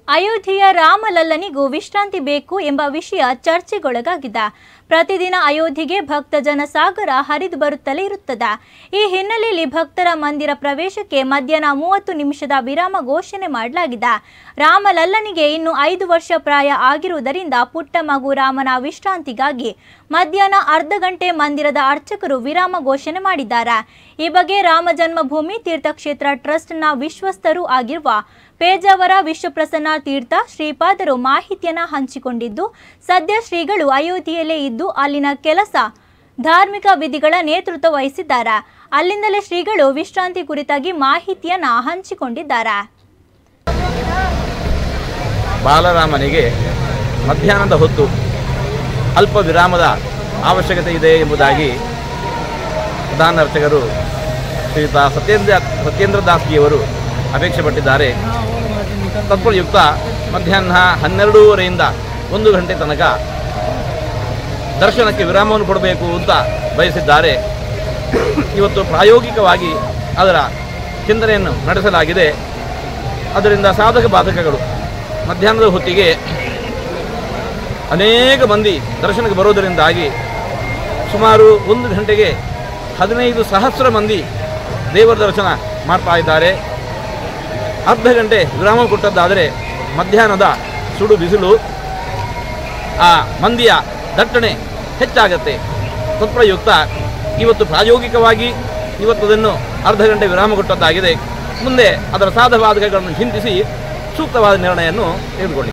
ಅಯೋಧ್ಯೆಯ ರಾಮಲಲ್ಲನಿಗೂ ವಿಶ್ರಾಂತಿ ಬೇಕು ಎಂಬ ವಿಷಯ ಚರ್ಚೆಗೊಳಗಾಗಿದೆ ಪ್ರತಿದಿನ ಅಯೋಧ್ಯೆಗೆ ಭಕ್ತ ಜನ ಸಾಗರ ಹರಿದು ಬರುತ್ತಲೇ ಇರುತ್ತದೆ ಈ ಹಿನ್ನೆಲೆಯಲ್ಲಿ ಭಕ್ತರ ಮಂದಿರ ಪ್ರವೇಶಕ್ಕೆ ಮಧ್ಯಾಹ್ನ ಮೂವತ್ತು ನಿಮಿಷದ ವಿರಾಮ ಘೋಷಣೆ ಮಾಡಲಾಗಿದೆ ರಾಮಲಲ್ಲನಿಗೆ ಇನ್ನು ಐದು ವರ್ಷ ಪ್ರಾಯ ಆಗಿರುವುದರಿಂದ ಪುಟ್ಟ ಮಗು ರಾಮನ ವಿಶ್ರಾಂತಿಗಾಗಿ ಮಧ್ಯಾಹ್ನ ಅರ್ಧ ಗಂಟೆ ಮಂದಿರದ ಅರ್ಚಕರು ವಿರಾಮ ಘೋಷಣೆ ಮಾಡಿದ್ದಾರೆ ಈ ಬಗ್ಗೆ ರಾಮ ಜನ್ಮಭೂಮಿ ತೀರ್ಥಕ್ಷೇತ್ರ ಟ್ರಸ್ಟ್ನ ವಿಶ್ವಸ್ತರೂ ಆಗಿರುವ ಪೇಜಾವರ ವಿಶ್ವಪ್ರಸನ್ನ ತೀರ್ಥ ಶ್ರೀಪಾದರು ಮಾಹಿತಿಯನ್ನ ಹಂಚಿಕೊಂಡಿದ್ದು ಸದ್ಯ ಶ್ರೀಗಳು ಅಯೋಧ್ಯೆಯಲ್ಲೇ ಇದ್ದು ಅಲ್ಲಿನ ಕೆಲಸ ಧಾರ್ಮಿಕ ವಿಧಿಗಳ ನೇತೃತ್ವ ವಹಿಸಿದ್ದಾರೆ ಅಲ್ಲಿಂದಲೇ ಶ್ರೀಗಳು ವಿಶ್ರಾಂತಿ ಕುರಿತಾಗಿ ಮಾಹಿತಿಯನ್ನ ಹಂಚಿಕೊಂಡಿದ್ದಾರೆ ಬಾಲರಾಮನಿಗೆ ಮಧ್ಯಾಹ್ನದ ಹೊತ್ತು ಅಲ್ಪ ವಿರಾಮದ ಅವಶ್ಯಕತೆ ಇದೆ ಎಂಬುದಾಗಿ ಪ್ರಧಾನ ಅರ್ಚಕರು ಶ್ರೀಯುತ ಸತ್ಯೇಂದ್ರ ಸತ್ಯೇಂದ್ರ ದಾಸ್ಜಿಯವರು ಅಪೇಕ್ಷೆ ಪಟ್ಟಿದ್ದಾರೆ ತತ್ಫಲಯುಕ್ತ ಮಧ್ಯಾಹ್ನ ಹನ್ನೆರಡೂವರೆಯಿಂದ ಒಂದು ಗಂಟೆ ತನಕ ದರ್ಶನಕ್ಕೆ ವಿರಾಮವನ್ನು ಕೊಡಬೇಕು ಅಂತ ಬಯಸಿದ್ದಾರೆ ಇವತ್ತು ಪ್ರಾಯೋಗಿಕವಾಗಿ ಅದರ ಚಿಂತನೆಯನ್ನು ನಡೆಸಲಾಗಿದೆ ಅದರಿಂದ ಸಾಧಕ ಬಾಧಕಗಳು ಮಧ್ಯಾಹ್ನದ ಹೊತ್ತಿಗೆ ಅನೇಕ ಮಂದಿ ದರ್ಶನಕ್ಕೆ ಬರೋದರಿಂದಾಗಿ ಸುಮಾರು ಒಂದು ಗಂಟೆಗೆ ಹದಿನೈದು ಸಹಸ್ರ ಮಂದಿ ದೇವರ ದರ್ಶನ ಮಾಡ್ತಾ ಇದ್ದಾರೆ ಅರ್ಧ ಗಂಟೆ ವಿರಾಮ ಕೊಟ್ಟದ್ದಾದರೆ ಮಧ್ಯಾಹ್ನದ ಸುಡು ಬಿಸಿಲು ಆ ಮಂದಿಯ ದಟ್ಟಣೆ ಹೆಚ್ಚಾಗತ್ತೆ ತತ್ಪ್ರಯುಕ್ತ ಇವತ್ತು ಪ್ರಾಯೋಗಿಕವಾಗಿ ಇವತ್ತು ಅದನ್ನು ಅರ್ಧ ಗಂಟೆ ವಿರಾಮ ಕೊಟ್ಟದ್ದಾಗಿದೆ ಮುಂದೆ ಅದರ ಸಾಧಕ ಬಾಧಕಗಳನ್ನು ಚಿಂತಿಸಿ ಸೂಕ್ತವಾದ ನಿರ್ಣಯವನ್ನು ತೆಗೆದುಕೊಳ್ಳಿ